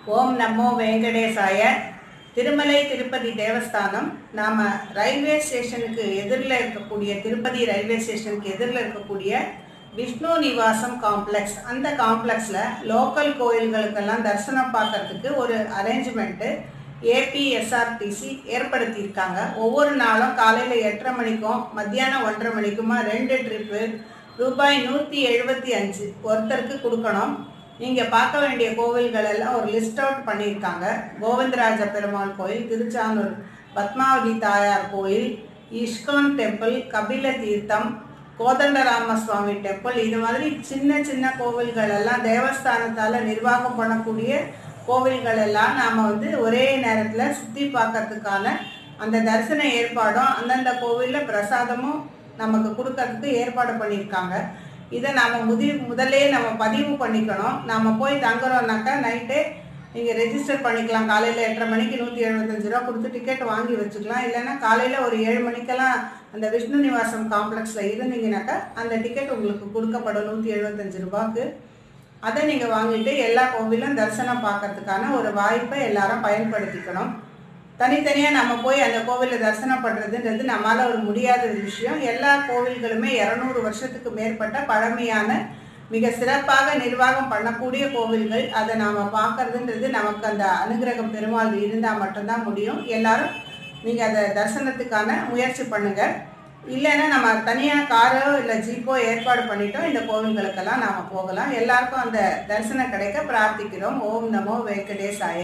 ஓம் நமோ வெங்கடேசாய திருமலை திருப்பதி தேவஸ்தானம் நாம் ரயில்வே ஸ்டேஷனுக்கு எதிரில் இருக்கக்கூடிய திருப்பதி ரயில்வே ஸ்டேஷனுக்கு எதிரில் இருக்கக்கூடிய விஷ்ணு நிவாசம் காம்ப்ளெக்ஸ் அந்த காம்ப்ளெக்ஸில் லோக்கல் கோயில்களுக்கெல்லாம் தரிசனம் பார்க்கறதுக்கு ஒரு அரேஞ்ச்மெண்ட்டு ஏபிஎஸ்ஆர்டிசி ஏற்படுத்தியிருக்காங்க ஒவ்வொரு நாளும் காலையில் எட்டரை மணிக்கும் மத்தியானம் ஒன்றரை மணிக்குமா ரெண்டு ட்ரிப்பு ரூபாய் நூற்றி எழுபத்தி அஞ்சு ஒருத்தருக்கு கொடுக்கணும் நீங்கள் பார்க்க வேண்டிய கோவில்கள் எல்லாம் ஒரு லிஸ்ட் அவுட் பண்ணியிருக்காங்க கோவிந்தராஜ பெருமாள் கோயில் திருச்சானூர் பத்மாவதி தாயார் கோயில் இஸ்கான் டெம்பிள் கபில தீர்த்தம் கோதண்டராம சுவாமி டெம்பிள் இது மாதிரி சின்ன சின்ன கோவில்கள் எல்லாம் தேவஸ்தானத்தால் நிர்வாகம் பண்ணக்கூடிய கோவில்கள் எல்லாம் நாம் வந்து ஒரே நேரத்தில் சுற்றி பார்க்கறதுக்கான அந்த தரிசன ஏற்பாடும் அந்தந்த கோவிலில் பிரசாதமும் நமக்கு கொடுக்கறதுக்கு ஏற்பாடு பண்ணியிருக்காங்க இதை நாம் முதி முதல்லே நம்ம பதிவு பண்ணிக்கணும் நாம் போய் தங்குறோம்னாக்கா நைட்டே நீங்கள் ரெஜிஸ்டர் பண்ணிக்கலாம் காலையில் எட்டரை மணிக்கு நூற்றி எழுபத்தஞ்சு ரூபா கொடுத்து டிக்கெட் வாங்கி வச்சுக்கலாம் இல்லைன்னா காலையில் ஒரு ஏழு மணிக்கெல்லாம் அந்த விஷ்ணு நிவாசம் காம்ப்ளெக்ஸில் இருந்தீங்கனாக்கா அந்த டிக்கெட் உங்களுக்கு கொடுக்கப்படும் நூற்றி எழுபத்தஞ்சு ரூபாய்க்கு அதை நீங்கள் வாங்கிட்டு எல்லா கோவிலும் தரிசனம் பார்க்கறதுக்கான ஒரு வாய்ப்பை எல்லாரும் பயன்படுத்திக்கணும் தனித்தனியாக நம்ம போய் அந்த கோவிலில் தரிசனம் பண்ணுறதுன்றது நம்மளால் ஒரு முடியாத ஒரு விஷயம் எல்லா கோவில்களுமே இரநூறு வருஷத்துக்கு மேற்பட்ட பழமையான மிக சிறப்பாக நிர்வாகம் பண்ணக்கூடிய கோவில்கள் அதை நாம் பார்க்கறதுன்றது நமக்கு அந்த அனுகிரகம் பெருமாள் இருந்தால் மட்டும்தான் முடியும் எல்லாரும் நீங்கள் அதை தரிசனத்துக்கான முயற்சி பண்ணுங்கள் இல்லைன்னா நம்ம தனியாக காரோ இல்லை ஜீப்போ ஏற்பாடு பண்ணிட்டோம் இந்த கோவில்களுக்கெல்லாம் நாம் போகலாம் எல்லாருக்கும் அந்த தரிசனம் கிடைக்க பிரார்த்திக்கிறோம் ஓம் நமோ வெங்கடேசாய